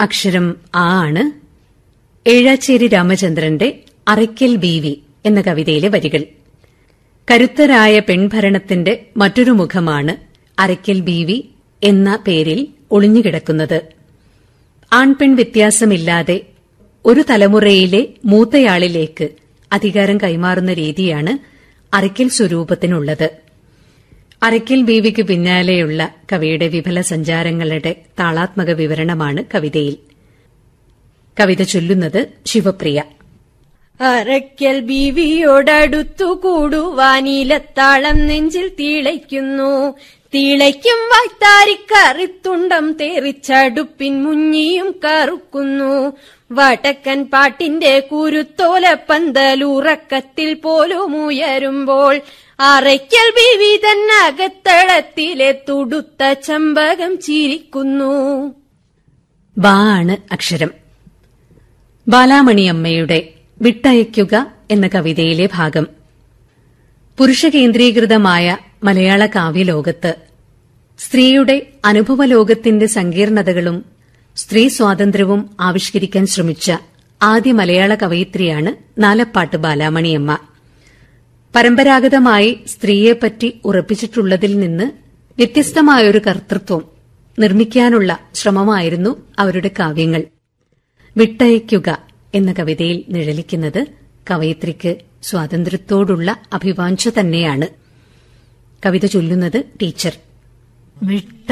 അക്ഷരം ആ ആണ് ഏഴാച്ചേരി രാമചന്ദ്രന്റെ അറയ്ക്കൽ ബീവി എന്ന കവിതയിലെ വരികൾ കരുത്തരായ പെൺഭരണത്തിന്റെ മറ്റൊരു മുഖമാണ് അറയ്ക്കൽ ബീവി എന്ന പേരിൽ ഒളിഞ്ഞുകിടക്കുന്നത് ആൺപെൺ വ്യത്യാസമില്ലാതെ ഒരു തലമുറയിലെ മൂത്തയാളിലേക്ക് അധികാരം കൈമാറുന്ന രീതിയാണ് അറയ്ക്കൽ സ്വരൂപത്തിനുള്ളത് അറയ്ക്കൽ ബീവിക്ക് പിന്നാലെയുള്ള കവിയുടെ വിഫല സഞ്ചാരങ്ങളുടെ താളാത്മക വിവരണമാണ് കവിതയിൽ കവിത ചൊല്ലുന്നത് ശിവപ്രിയ അറയ്ക്കൽ ബീവിയോടടുത്തു കൂടുവാനിലത്താളം നെഞ്ചിൽ തിളയ്ക്കുന്നു തിളയ്ക്കും വായ്ത്താരിക്കറിത്തുണ്ടം തേറിച്ചടുപ്പിൻ മുഞ്ഞിയും കറുക്കുന്നു വടക്കൻ പാട്ടിന്റെ കുരുത്തോല പന്തലുറക്കത്തിൽ പോലും ഉയരുമ്പോൾ അറയ്ക്കൽ ബീവി തന്നകത്തളത്തിലെ തുടുത്ത ചമ്പകം ചിരിക്കുന്നു ബാ ആണ് അക്ഷരം ബാലാമണിയമ്മയുടെ വിട്ടയക്കുക എന്ന കവിതയിലെ ഭാഗം പുരുഷകേന്ദ്രീകൃതമായ മലയാള കാവ്യലോകത്ത് സ്ത്രീയുടെ അനുഭവലോകത്തിന്റെ സങ്കീർണതകളും സ്ത്രീ സ്വാതന്ത്ര്യവും ആവിഷ്കരിക്കാൻ ശ്രമിച്ച ആദ്യ മലയാള കവയിത്രിയാണ് നാലപ്പാട്ട് ബാലാമണിയമ്മ പരമ്പരാഗതമായി സ്ത്രീയെപ്പറ്റി ഉറപ്പിച്ചിട്ടുള്ളതിൽ നിന്ന് വ്യത്യസ്തമായൊരു കർത്തൃത്വം നിർമ്മിക്കാനുള്ള ശ്രമമായിരുന്നു അവരുടെ കാവ്യങ്ങൾ വിട്ടയക്കുക എന്ന കവിതയിൽ നിഴലിക്കുന്നത് കവയിത്രിക്ക് സ്വാതന്ത്ര്യത്തോടുള്ള അഭിവാഞ്ച തന്നെയാണ് കവിത ചൊല്ലുന്നത് ടീച്ചർ വിട്ട